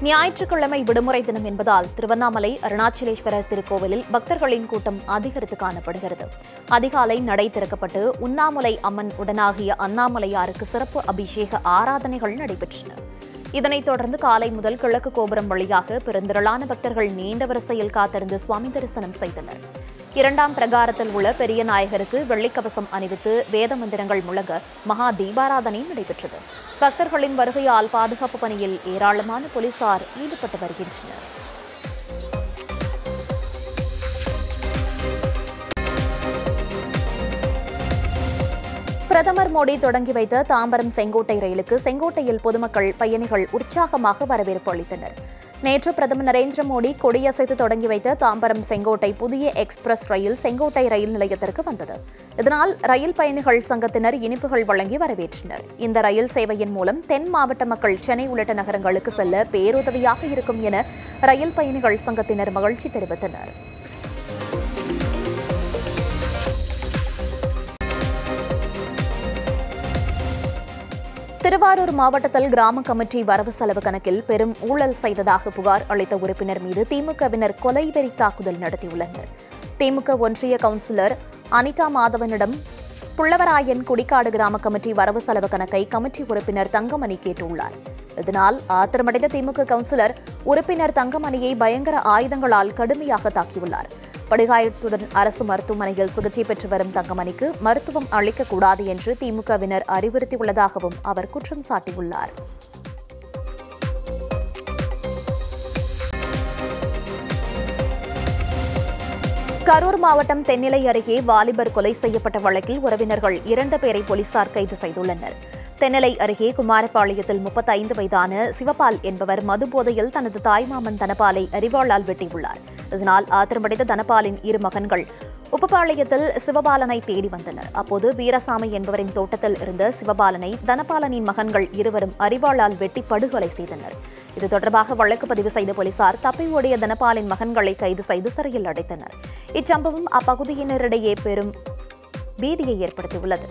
ஞாயிற்றுக்கிழமை விடுமுறை தினம் என்பதால் திருவண்ணாமலை அருணாச்சலேஸ்வரர் திருக்கோவிலில் பக்தர்களின் கூட்டம் அதிகரித்து காணப்படுகிறது அதிகாலை நடை திறக்கப்பட்டு உண்ணாமுலை அம்மன் உடனாகிய அண்ணாமலையாருக்கு சிறப்பு அபிஷேக ஆராதனைகள் நடைபெற்றன இதனைத் தொடர்ந்து காலை முதல் கிழக்கு கோபுரம் வழியாக பெருந்திரளான பக்தர்கள் நீண்ட வரிசையில் காத்திருந்து சுவாமி தரிசனம் செய்தனர் இரண்டாம் பிரகாரத்தில் உள்ள பெரிய நாயகருக்கு வெள்ளிக்கவசம் அணிவித்து வேத மந்திரங்கள் முழங்க மகா தீபாராதனை நடைபெற்றது பக்தர்களின் வருகையால் பாதுகாப்பு பணியில் ஏராளமான போலீசார் ஈடுபட்டு வருகின்றனர் பிரதமர் மோடி தொடங்கி வைத்த தாம்பரம் செங்கோட்டை ரயிலுக்கு செங்கோட்டையில் பொதுமக்கள் பயணிகள் உற்சாகமாக வரவேற்பு அளித்தனர் நேற்று பிரதமர் நரேந்திர மோடி கொடியசைத்து தொடங்கி வைத்த தாம்பரம் செங்கோட்டை புதிய எக்ஸ்பிரஸ் ரயில் செங்கோட்டை ரயில் நிலையத்திற்கு வந்தது இதனால் ரயில் பயணிகள் சங்கத்தினர் இனிப்புகள் வழங்கி வரவேற்றனர் இந்த ரயில் சேவையின் மூலம் தென் மாவட்ட மக்கள் சென்னை உள்ளிட்ட நகரங்களுக்கு செல்ல பேருதவியாக இருக்கும் என ரயில் பயணிகள் சங்கத்தினர் மகிழ்ச்சி தெரிவித்தனர் திருவாரூர் மாவட்டத்தில் கிராம கமிட்டி வரவு செலவு கணக்கில் பெரும் ஊழல் செய்ததாக புகார் அளித்த உறுப்பினர் மீது திமுகவினர் கொலைவெறி தாக்குதல் நடத்தியுள்ளனர் திமுக ஒன்றிய கவுன்சிலர் அனிதா மாதவனிடம் புள்ளவராயன் குடிக்காடு கிராம கமிட்டி வரவு செலவு கணக்கை கமிட்டி உறுப்பினர் தங்கமணி கேட்டுள்ளார் இதனால் ஆத்திரமடைந்த திமுக கவுன்சிலர் உறுப்பினர் தங்கமணியை பயங்கர ஆயுதங்களால் கடுமையாக தாக்கியுள்ளார் படுகாயத்துடன் அரசு மருத்துவமனையில் சிகிச்சை பெற்று வரும் தங்கமணிக்கு மருத்துவம் அளிக்கக்கூடாது என்று திமுகவினர் அறிவுறுத்தியுள்ளதாகவும் அவர் குற்றம் சாட்டியுள்ளார் கரூர் மாவட்டம் தென்னிலை அருகே வாலிபர் கொலை செய்யப்பட்ட வழக்கில் உறவினர்கள் இரண்டு பேரை போலீசார் கைது செய்துள்ளனர் தென்னிலை அருகே குமாரபாளையத்தில் முப்பத்தைந்து வயதான சிவபால் என்பவர் மது போதையில் தனது தாய்மாமன் தனபாலை அறிவாளால் வெட்டியுள்ளார் இதனால் ஆத்திரமடைந்த தனபாலின் இரு மகன்கள் உப்பபாளையத்தில் சிவபாலனை தேடி வந்தனர் அப்போது வீரசாமி என்பவரின் தோட்டத்தில் இருந்த சிவபாலனை தனபாலனின் மகன்கள் இருவரும் அறிவாளால் வெட்டி படுகொலை செய்தனர் இது தொடர்பாக வழக்கு பதிவு செய்த போலீசார் தப்பி ஓடிய தனபாலின் மகன்களை கைது செய்து சிறையில் அடைத்தனர் இச்சம்பவம் அப்பகுதியினரிடையே பெரும் பீதியை ஏற்படுத்தியுள்ளது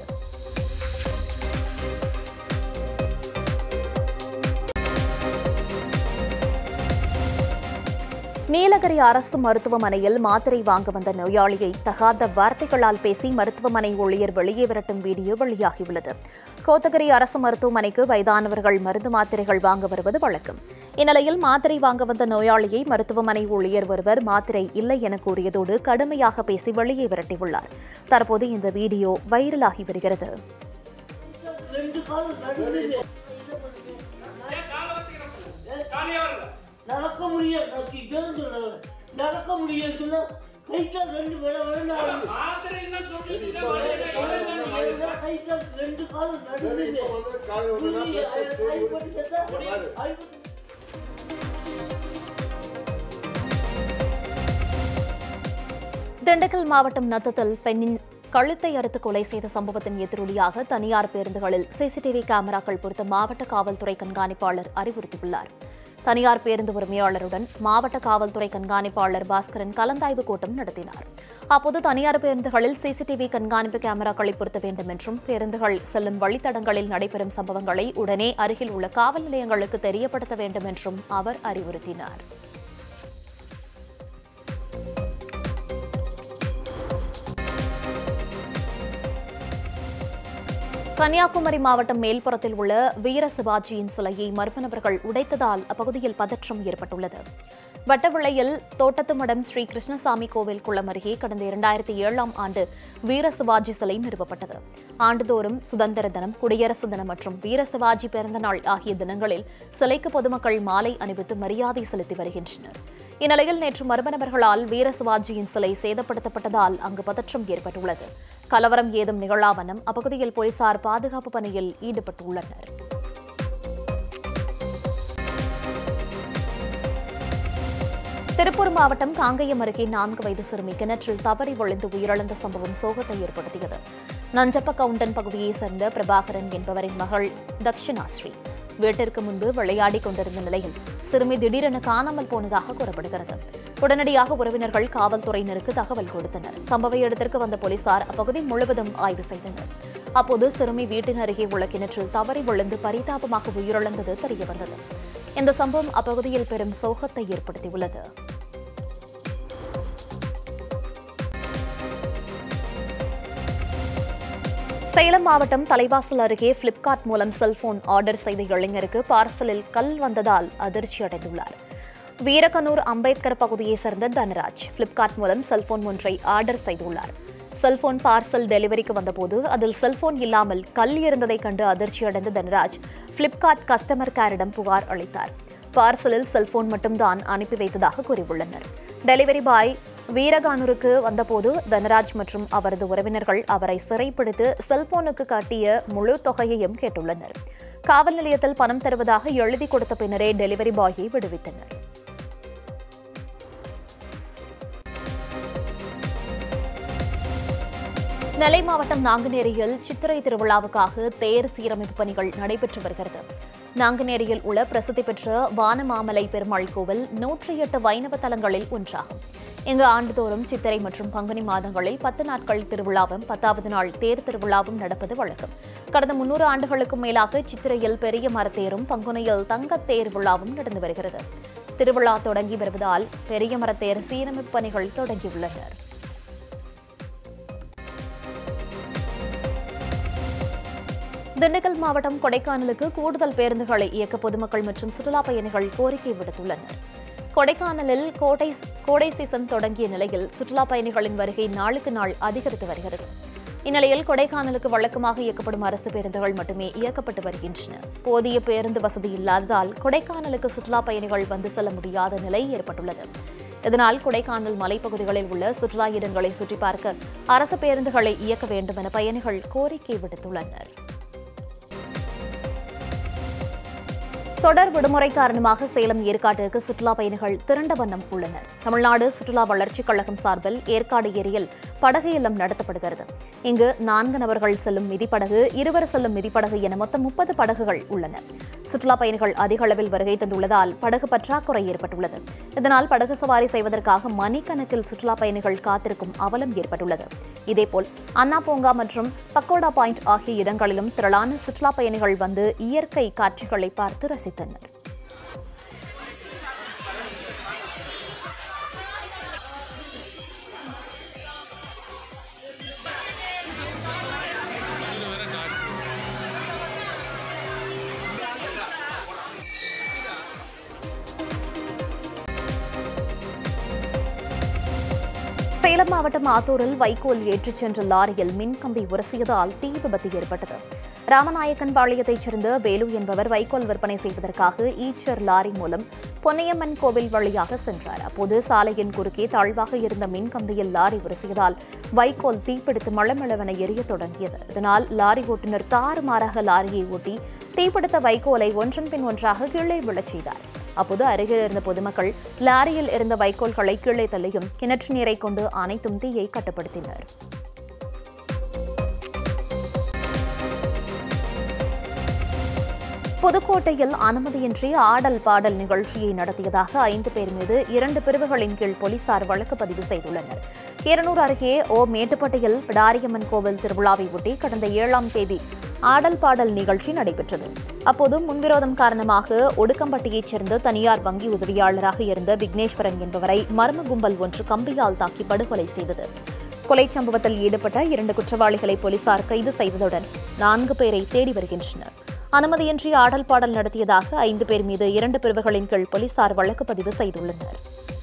நீலகிரி அரசு மருத்துவமனையில் மாத்திரை வாங்க வந்த நோயாளியை தகாத வார்த்தைகளால் பேசி மருத்துவமனை ஊழியர் வெளியே விரட்டும் வீடியோ வெளியாகியுள்ளது கோத்தகிரி அரசு மருத்துவமனைக்கு வயதானவர்கள் மருந்து மாத்திரைகள் வாங்க வருவது வழக்கம் இந்நிலையில் மாத்திரை வாங்க வந்த நோயாளியை மருத்துவமனை ஊழியர் ஒருவர் மாத்திரை இல்லை என கூறியதோடு கடுமையாக பேசி வெளியே விரட்டியுள்ளார் தற்போது இந்த வீடியோ வைரலாகி வருகிறது நடக்க முடியாது நான் இதான் சொல்றேன் நடக்க முடியாதுன்னா கை கால் ரெண்டு வேலை வேலை கை கால் ரெண்டு காலும் நடுங்குது. புரியுது? அது அடிபட்டு செத்தா அடிபட்டு திண்டுக்கல் மாவட்டம் நத்தத்தில் பெண்ணின் கழுத்தை அறுத்து கொலை செய்த சம்பவத்தின் எதிரொலியாக தனியார் பேருந்துகளில் சிசிடிவி கேமராக்கள் பொருத்த மாவட்ட காவல்துறை கண்காணிப்பாளர் அறிவுறுத்தியுள்ளார் தனியார் பேருந்து உரிமையாளருடன் மாவட்ட காவல்துறை கண்காணிப்பாளர் பாஸ்கரன் கலந்தாய்வு கூட்டம் நடத்தினார் அப்போது தனியார் பேருந்துகளில் சிசிடிவி கண்காணிப்பு கேமராக்களை பொருத்த வேண்டும் என்றும் பேருந்துகள் செல்லும் வழித்தடங்களில் நடைபெறும் சம்பவங்களை உடனே அருகில் உள்ள காவல் நிலையங்களுக்கு தெரியப்படுத்த வேண்டும் என்றும் அவர் அறிவுறுத்தினார் கன்னியாகுமரி மாவட்டம் மேல்புறத்தில் உள்ள வீர சிவாஜியின் சிலையை மர்ம நபர்கள் உடைத்ததால் அப்பகுதியில் பதற்றம் ஏற்பட்டுள்ளது வட்டவிளையில் தோட்டத்துமடம் ஸ்ரீ கிருஷ்ணசாமி கோவில் குளம் அருகே கடந்த இரண்டாயிரத்தி ஏழாம் ஆண்டு வீர சிவாஜி சிலை நிறுவப்பட்டது ஆண்டுதோறும் சுதந்திர தினம் குடியரசு தினம் மற்றும் வீர சிவாஜி பிறந்த நாள் ஆகிய தினங்களில் சிலைக்கு பொதுமக்கள் மாலை அணிவித்து மரியாதை செலுத்தி வருகின்றனர் இந்நிலையில் நேற்று மர்ம நபர்களால் வீர சிவாஜியின் சிலை சேதப்படுத்தப்பட்டதால் அங்கு பதற்றம் ஏற்பட்டுள்ளது கலவரம் ஏதும் நிகழாவண்ணம் அப்பகுதியில் போலீசார் பாதுகாப்பு பணியில் ஈடுபட்டுள்ளனர் திருப்பூர் மாவட்டம் காங்கயம் அருகே நான்கு வயது சிறுமி கிணற்றில் தவறி விழுந்து உயிரிழந்த சம்பவம் சோகத்தை ஏற்படுத்தியது நஞ்சப்ப கவுண்டன் பகுதியைச் சேர்ந்த பிரபாகரன் என்பவரின் மகள் தக்ஷிணாஸ்ரீ வீட்டிற்கு முன்பு விளையாடிக் கொண்டிருந்த நிலையில் சிறுமி திடீரென காணாமல் போனதாக கூறப்படுகிறது உடனடியாக உறவினர்கள் காவல்துறையினருக்கு தகவல் கொடுத்தனர் சம்பவ இடத்திற்கு வந்த போலீசார் அப்பகுதி முழுவதும் ஆய்வு செய்தனர் அப்போது சிறுமி வீட்டின் அருகே உள்ள கிணற்றில் தவறி விழுந்து பரிதாபமாக உயிரிழந்தது தெரியவந்தது இந்த சம்பவம் அப்பகுதியில் பெரும் சோகத்தை ஏற்படுத்தியுள்ளது சேலம் மாவட்டம் தலைவாசல் அருகே பிளிப்கார்ட் மூலம் செல்போன் ஆர்டர் செய்த இளைஞருக்கு பார்சலில் கல் வந்ததால் அதிர்ச்சி அடைந்துள்ளார் வீரகனூர் அம்பேத்கர் பகுதியைச் சேர்ந்த தனராஜ் பிளிப்கார்ட் மூலம் செல்போன் ஒன்றை ஆர்டர் செய்துள்ளார் செல்போன் பார்சல் டெலிவரிக்கு வந்தபோது அதில் செல்போன் இல்லாமல் கல் இருந்ததைக் கண்டு அதிர்ச்சியடைந்த தனராஜ் பிளிப்கார்ட் கஸ்டமர் கேரிடம் புகார் அளித்தார் பார்சலில் செல்போன் மட்டும்தான் அனுப்பி வைத்ததாக கூறியுள்ளனர் டெலிவரி பாய் வீரகானூருக்கு வந்தபோது தனராஜ் மற்றும் அவரது உறவினர்கள் அவரை சிறைப்பிடித்து செல்போனுக்கு காட்டிய முழு தொகையையும் கேட்டுள்ளனர் காவல் நிலையத்தில் பணம் தருவதாக எழுதி கொடுத்த பின்னரே டெலிவரி பாயை விடுவித்தனர் நெல்லை மாவட்டம் நாங்குநேரியில் சித்திரை திருவிழாவுக்காக தேர் சீரமைப்பு பணிகள் நடைபெற்று வருகிறது நாங்குநேரியில் உள்ள பிரசித்தி பெற்ற வானமாமலை பெருமாள் கோவில் நூற்றி எட்டு வைணவ தலங்களில் ஒன்றாகும் இங்கு ஆண்டுதோறும் சித்திரை மற்றும் பங்குனி மாதங்களில் பத்து நாட்கள் திருவிழாவும் பத்தாவது நாள் தேர் திருவிழாவும் நடப்பது வழக்கம் கடந்த முன்னூறு ஆண்டுகளுக்கும் மேலாக சித்திரையில் பெரிய மரத்தேரும் பங்குனியில் தங்கத் தேர் விழாவும் நடந்து வருகிறது திருவிழா தொடங்கி வருவதால் பெரிய மரத்தேர் சீரமைப்பு பணிகள் தொடங்கியுள்ளனர் திண்டுக்கல் மாவட்டம் கொடைக்கானலுக்கு கூடுதல் பேருந்துகளை இயக்க பொதுமக்கள் மற்றும் சுற்றுலா பயணிகள் கோரிக்கை விடுத்துள்ளனர் கொடைக்கானலில் கோடை கோடை சீசன் தொடங்கிய நிலையில் சுற்றுலா பயணிகளின் வருகை நாளுக்கு நாள் அதிகரித்து வருகிறது இந்நிலையில் கொடைக்கானலுக்கு வழக்கமாக இயக்கப்படும் அரசு பேருந்துகள் மட்டுமே இயக்கப்பட்டு வருகின்றன போதிய பேருந்து வசதி இல்லாததால் கொடைக்கானலுக்கு சுற்றுலா பயணிகள் வந்து செல்ல முடியாத நிலை ஏற்பட்டுள்ளது இதனால் கொடைக்கானல் மலைப்பகுதிகளில் உள்ள சுற்றுலா இடங்களை சுற்றி பார்க்க அரசு பேருந்துகளை இயக்க வேண்டும் என பயணிகள் கோரிக்கை விடுத்துள்ளனர் தொடர் விடுமுறை காரணமாக சேலம் ஏற்காட்டிற்கு சுற்றுலா பயணிகள் திரண்ட வண்ணம் உள்ளனர் தமிழ்நாடு சுற்றுலா வளர்ச்சிக் கழகம் சார்பில் ஏற்காடு ஏரியில் படகு இல்லம் நடத்தப்படுகிறது இங்கு நான்கு நபர்கள் செல்லும் மிதிப்படகு இருவர் செல்லும் மிதிப்படகு என மொத்தம் முப்பது படகுகள் உள்ளன சுற்றுலா பயணிகள் அதிக அளவில் வருகை தந்துள்ளதால் படகு பற்றாக்குறை ஏற்பட்டுள்ளது இதனால் படகு சவாரி செய்வதற்காக மணிக்கணக்கில் சுற்றுலா பயணிகள் காத்திருக்கும் அவலம் ஏற்பட்டுள்ளது இதேபோல் அண்ணா பூங்கா மற்றும் பக்கோடா பாயிண்ட் ஆகிய இடங்களிலும் திரளான சுற்றுலா பயணிகள் வந்து இயற்கை காட்சிகளை பார்த்து ரசித்தனர் சேலம் மாவட்டம் ஆத்தூரில் வைக்கோல் ஏற்றிச் சென்ற லாரியில் மின்கம்பி உரசியதால் தீ விபத்து ஏற்பட்டது ராமநாயக்கன் பாளையத்தைச் சேர்ந்த வேலு என்பவர் வைக்கோல் விற்பனை செய்வதற்காக ஈச்சர் லாரி மூலம் பொன்னியம்மன் கோவில் வழியாக சென்றார் அப்போது சாலையின் குறுக்கே தாழ்வாக இருந்த மின்கம்பியில் லாரி உரசியதால் வைக்கோல் தீப்பிடித்து மளமளவென எரியத் தொடங்கியது இதனால் லாரி ஓட்டுநர் தாறுமாறாக லாரியை ஓட்டி தீப்பிடித்த வைக்கோலை ஒன்றன் பின் ஒன்றாக கீழே விழச் செய்தார் அப்போது அருகில் இருந்த பொதுமக்கள் லாரியில் இருந்த வைக்கோல்களை கீழே தள்ளியும் கிணற்று நீரை கொண்டு அனைத்தும் தீயை கட்டுப்படுத்தினர் புதுக்கோட்டையில் அனுமதியின்றி ஆடல் பாடல் நிகழ்ச்சியை நடத்தியதாக ஐந்து பேர் மீது இரண்டு பிரிவுகளின் கீழ் போலீசார் வழக்கு பதிவு செய்துள்ளனர் கீரனூர் அருகே ஓ மேட்டுப்பட்டியில் பிடாரியம்மன் கோவில் திருவிழாவை ஒட்டி கடந்த ஏழாம் தேதி ஆடல் பாடல் நிகழ்ச்சி நடைபெற்றது அப்போது முன்விரோதம் காரணமாக ஒடுக்கம்பட்டியைச் சேர்ந்த தனியார் வங்கி உதவியாளராக இருந்த விக்னேஸ்வரன் என்பவரை மர்ம கும்பல் ஒன்று கம்பியால் தாக்கி படுகொலை செய்தது கொலை சம்பவத்தில் ஈடுபட்ட இரண்டு குற்றவாளிகளை போலீசார் கைது செய்ததுடன் நான்கு பேரை தேடி வருகின்றனர் அனுமதியின்றி ஆடல் பாடல் நடத்தியதாக ஐந்து பேர் மீது இரண்டு பிரிவுகளின் கீழ் போலீசார் வழக்கு பதிவு செய்துள்ளனர்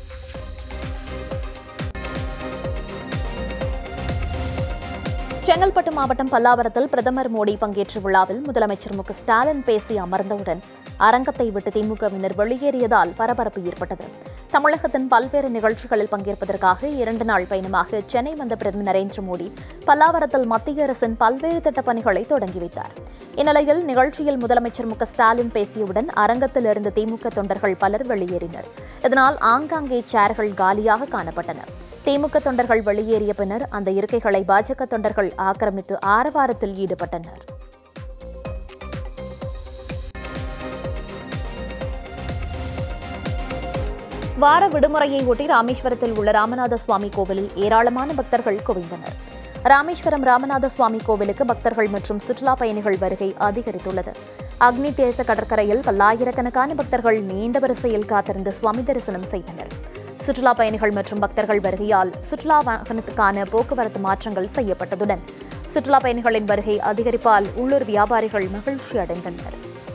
செங்கல்பட்டு மாவட்டம் பல்லாவரத்தில் பிரதமர் மோடி பங்கேற்ற விழாவில் முதலமைச்சர் மு க ஸ்டாலின் பேசி அமர்ந்தவுடன் அரங்கத்தை விட்டு திமுகவினர் வெளியேறியதால் பரபரப்பு ஏற்பட்டது தமிழகத்தின் பல்வேறு நிகழ்ச்சிகளில் பங்கேற்பதற்காக இரண்டு நாள் பயணமாக சென்னை வந்த பிரதமர் நரேந்திர மோடி பல்லாவரத்தில் மத்திய அரசின் பல்வேறு திட்டப் பணிகளை தொடங்கி வைத்தார் இந்நிலையில் நிகழ்ச்சியில் முதலமைச்சர் மு க ஸ்டாலின் பேசியவுடன் அரங்கத்தில் இருந்த திமுக தொண்டர்கள் பலர் வெளியேறினர் இதனால் ஆங்காங்கே சேர்கள் காலியாக காணப்பட்டன திமுக தொண்டர்கள் வெளியேறிய பின்னர் அந்த இருக்கைகளை பாஜக தொண்டர்கள் ஆக்கிரமித்து ஆரவாரத்தில் ஈடுபட்டனர் வார விடுமுறையை ஒட்டி ராமேஸ்வரத்தில் உள்ள ராமநாத சுவாமி கோவிலில் ஏராளமான பக்தர்கள் குவிந்தனர் ராமேஸ்வரம் ராமநாத சுவாமி கோவிலுக்கு பக்தர்கள் மற்றும் சுற்றுலா பயணிகள் வருகை அதிகரித்துள்ளது அக்னி தீர்த்த கடற்கரையில் பல்லாயிரக்கணக்கான பக்தர்கள் நீண்ட வரிசையில் காத்திருந்து சுவாமி தரிசனம் செய்தனர் சுற்றுலா பயணிகள் மற்றும் பக்தர்கள் வருகையால் சுற்றுலா வாகனத்துக்கான போக்குவரத்து மாற்றங்கள் செய்யப்பட்டதுடன் சுற்றுலா பயணிகளின் வருகை அதிகரிப்பால் உள்ளூர் வியாபாரிகள் மகிழ்ச்சி அடைந்தனர்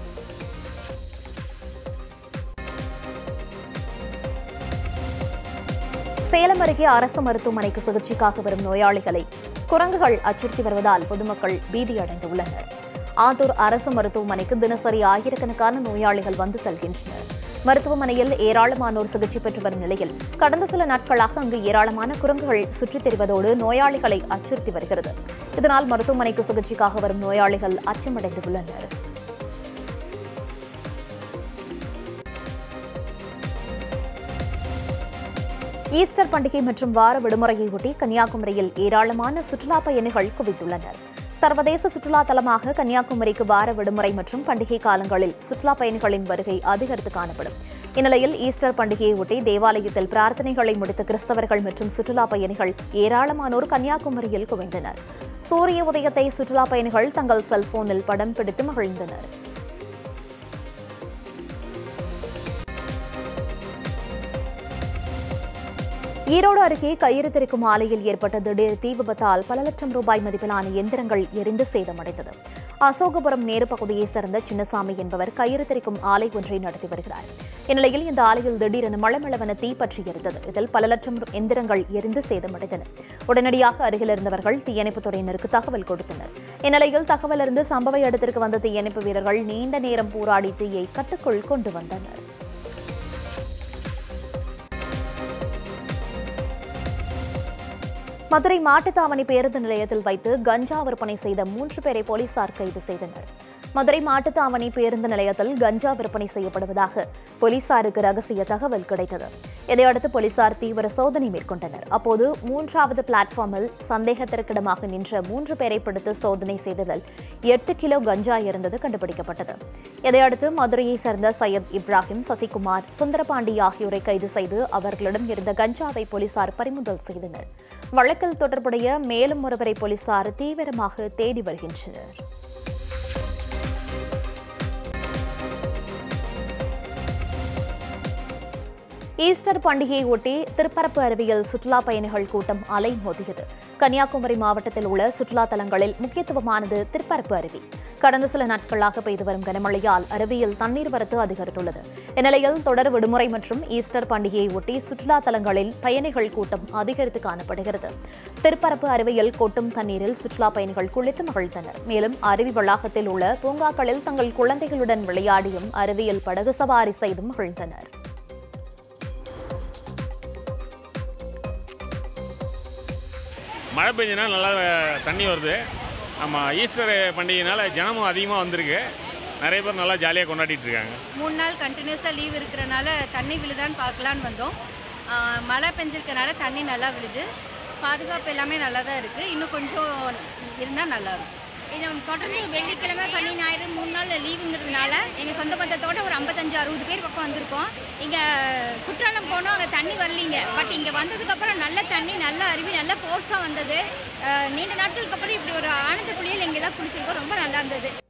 சேலம் அருகே அரசு மருத்துவமனைக்கு சிகிச்சைக்காக வரும் நோயாளிகளை குரங்குகள் அச்சுறுத்தி வருவதால் பொதுமக்கள் பீதியடைந்துள்ளனர் ஆத்தூர் அரசு மருத்துவமனைக்கு தினசரி ஆயிரக்கணக்கான நோயாளிகள் வந்து செல்கின்றனர் மருத்துவமனையில் ஏராளமானோர் சிகிச்சை பெற்று வரும் நிலையில் கடந்த சில நாட்களாக அங்கு ஏராளமான குரங்குகள் சுற்றித் திரிவதோடு நோயாளிகளை அச்சுறுத்தி வருகிறது இதனால் மருத்துவமனைக்கு சிகிச்சைக்காக வரும் நோயாளிகள் அச்சமடைந்துள்ளனர் ஈஸ்டர் பண்டிகை மற்றும் வார விடுமுறையை ஒட்டி கன்னியாகுமரியில் ஏராளமான சுற்றுலா பயணிகள் குவித்துள்ளனர் சர்வதேச சுற்றுலா தலமாக கன்னியாகுமரிக்கு வார விடுமுறை மற்றும் பண்டிகை காலங்களில் சுற்றுலா பயணிகளின் வருகை அதிகரித்து காணப்படும் இந்நிலையில் ஈஸ்டர் பண்டிகையை ஒட்டி தேவாலயத்தில் பிரார்த்தனைகளை முடித்த கிறிஸ்தவர்கள் மற்றும் சுற்றுலா பயணிகள் ஏராளமானோர் கன்னியாகுமரியில் குவிந்தனர் சூரிய உதயத்தை சுற்றுலா பயணிகள் தங்கள் செல்போனில் படம் பிடித்து மகிழ்ந்தனர் ஈரோடு அருகே கயிறு திரிக்கும் ஆலையில் ஏற்பட்ட திடீர் தீ விபத்தால் பல லட்சம் ரூபாய் மதிப்பிலான எந்திரங்கள் எரிந்து சேதமடைந்தது அசோகபுரம் நேரு பகுதியைச் சேர்ந்த சின்னசாமி என்பவர் கயிறு திரிக்கும் ஆலை ஒன்றை நடத்தி வருகிறார் இந்நிலையில் இந்த ஆலையில் திடீரென மளமளவென தீ பற்றி எரிந்தது இதில் பல லட்சம் எந்திரங்கள் எரிந்து சேதமடைந்தன உடனடியாக அருகில் இருந்தவர்கள் தீயணைப்புத் துறையினருக்கு தகவல் கொடுத்தனர் இந்நிலையில் தகவல் அறிந்து சம்பவ இடத்திற்கு வந்த தீயணைப்பு வீரர்கள் நீண்ட நேரம் போராடி தீயை கட்டுக்குள் கொண்டு வந்தனர் மதுரை மாட்டுத்தாவணி பேருந்து நிலையத்தில் வைத்து கஞ்சா விற்பனை செய்த மூன்று பேரை போலீசார் கைது செய்தனர் மதுரை மாட்டுத்தாவணி பேருந்து நிலையத்தில் கஞ்சா விற்பனை செய்யப்படுவதாக போலீசாருக்கு ரகசிய தகவல் கிடைத்தது இதையடுத்து போலீசார் தீவிர சோதனை மேற்கொண்டனர் அப்போது மூன்றாவது பிளாட்ஃபார்மில் சந்தேகத்திற்கிடமாக நின்ற மூன்று பேரை பிடித்து சோதனை செய்ததில் எட்டு கிலோ கஞ்சா இருந்தது கண்டுபிடிக்கப்பட்டது இதையடுத்து மதுரையை சேர்ந்த சையத் இப்ராஹிம் சசிகுமார் சுந்தரபாண்டி ஆகியோரை கைது செய்து அவர்களிடம் இருந்த கஞ்சாவை போலீசார் பறிமுதல் செய்தனர் வழக்கில் தொடர்புடைய மேலும் ஒருவரை போலீசார் தீவிரமாக தேடி வருகின்றனர் ஈஸ்டர் பண்டிகையை ஒட்டி திருப்பரப்பு அருவியில் சுற்றுலா பயணிகள் கூட்டம் அலை மோதியது கன்னியாகுமரி மாவட்டத்தில் உள்ள சுற்றுலா தலங்களில் முக்கியத்துவமானது திருப்பரப்பு அருவி கடந்த சில நாட்களாக பெய்து வரும் கனமழையால் அருவியில் தண்ணீர் வரத்து அதிகரித்துள்ளது இந்நிலையில் தொடர் விடுமுறை மற்றும் ஈஸ்டர் பண்டிகையை ஒட்டி சுற்றுலா தலங்களில் பயணிகள் கூட்டம் அதிகரித்து காணப்படுகிறது திருப்பரப்பு அருவியில் கொட்டும் தண்ணீரில் சுற்றுலா பயணிகள் குளித்து மகிழ்ந்தனர் மேலும் அருவி வளாகத்தில் உள்ள பூங்காக்களில் தங்கள் குழந்தைகளுடன் விளையாடியும் அருவியில் படகு சவாரி செய்தும் மகிழ்ந்தனர் மழை பெஞ்சனால நல்லா அஹ், தண்ணி வருது நம்ம ஈஸ்டர் பண்டிகைனால ஜனமும் அதிகமாக வந்திருக்கு நிறைய பேர் நல்லா ஜாலியாக கொண்டாடிட்டு இருக்காங்க மூணு நாள் கண்டினியூஸாக லீவ் இருக்கிறனால தண்ணி விழுதான்னு பார்க்கலான்னு வந்தோம் ஆ, மழை பெஞ்சிருக்கனால தண்ணி நல்லா விழுது பாதுகாப்பு எல்லாமே நல்லா தான் இருக்குது இன்னும் கொஞ்சம் இருந்தால் நல்லாயிருக்கும் இது தொடர்ந்து வெள்ளிக்கிழமை சனி ஞாயிறு மூணு நாள் லீவுங்கிறதுனால எங்கள் சொந்த பந்தத்தோட ஒரு ஐம்பத்தஞ்சு அறுபது பேர் பக்கம் வந்திருக்கோம் இங்கே குற்றாலம் போனோம் அங்கே தண்ணி வரலீங்க பட் இங்கே வந்ததுக்கப்புறம் நல்ல தண்ணி நல்ல அருவி நல்ல ஃபோர்ஸாக வந்தது அஹ் நீண்ட நாட்களுக்கு அப்புறம் இப்படி ஒரு ஆனந்த குளியல் இங்கே தான் குளிச்சிருக்கோம் ரொம்ப நல்லா இருந்தது